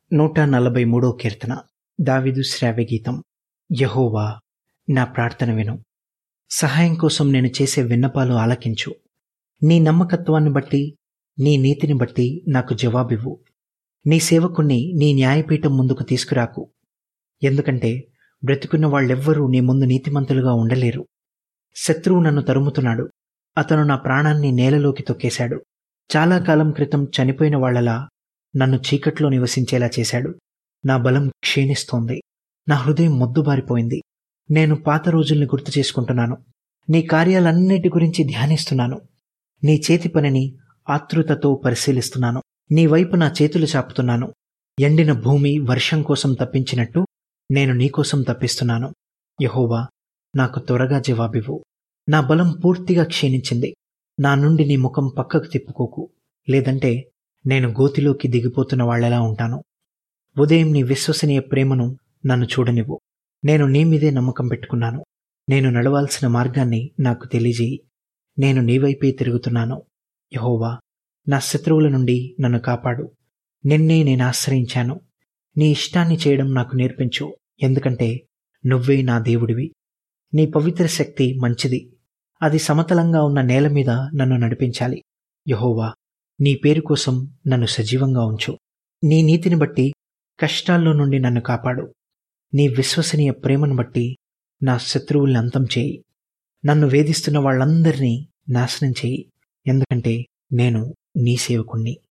నూట నలభై మూడో కీర్తన దావిదు శ్రావ్య గీతం యహోవా నా ప్రార్థన విను సహాయం కోసం నేను చేసే విన్నపాలు ఆలకించు నీ నమ్మకత్వాన్ని బట్టి నీ నీతిని బట్టి నాకు జవాబివ్వు నీ సేవకుణ్ణి నీ న్యాయపీఠం ముందుకు తీసుకురాకు ఎందుకంటే బ్రతుకున్న వాళ్ళెవ్వరూ నీ ముందు నీతిమంతులుగా ఉండలేరు శత్రువు నన్ను తరుముతున్నాడు అతను నా ప్రాణాన్ని నేలలోకి తొక్కేశాడు చాలా కాలం క్రితం చనిపోయిన వాళ్లలా నన్ను చీకట్లో నివసించేలా చేశాడు నా బలం క్షీణిస్తోంది నా హృదయం మొద్దుబారిపోయింది నేను పాత రోజుల్ని గుర్తు చేసుకుంటున్నాను నీ కార్యాలన్నిటి గురించి ధ్యానిస్తున్నాను నీ చేతి పనిని ఆతృతతో పరిశీలిస్తున్నాను నీ వైపు నా చేతులు చాపుతున్నాను ఎండిన భూమి వర్షం కోసం తప్పించినట్టు నేను నీకోసం తప్పిస్తున్నాను యహోవా నాకు త్వరగా జవాబివ్వు నా బలం పూర్తిగా క్షీణించింది నా నుండి నీ ముఖం పక్కకు తిప్పుకోకు లేదంటే నేను గోతిలోకి దిగిపోతున్న వాళ్లెలా ఉంటాను ఉదయం నీ విశ్వసనీయ ప్రేమను నన్ను చూడనివ్వు నేను నీ మీదే నమ్మకం పెట్టుకున్నాను నేను నడవాల్సిన మార్గాన్ని నాకు తెలియజేయి నేను నీ వైపే తిరుగుతున్నాను యహోవా నా శత్రువుల నుండి నన్ను కాపాడు నిన్నే నేను ఆశ్రయించాను నీ ఇష్టాన్ని చేయడం నాకు నేర్పించు ఎందుకంటే నువ్వే నా దేవుడివి నీ పవిత్ర శక్తి మంచిది అది సమతలంగా ఉన్న నేల మీద నన్ను నడిపించాలి యహోవా నీ పేరు కోసం నన్ను సజీవంగా ఉంచు నీ నీతిని బట్టి కష్టాల్లో నుండి నన్ను కాపాడు నీ విశ్వసనీయ ప్రేమను బట్టి నా శత్రువుల్ని అంతం చేయి నన్ను వేధిస్తున్న వాళ్ళందరినీ నాశనం చేయి ఎందుకంటే నేను నీ సేవకుణ్ణి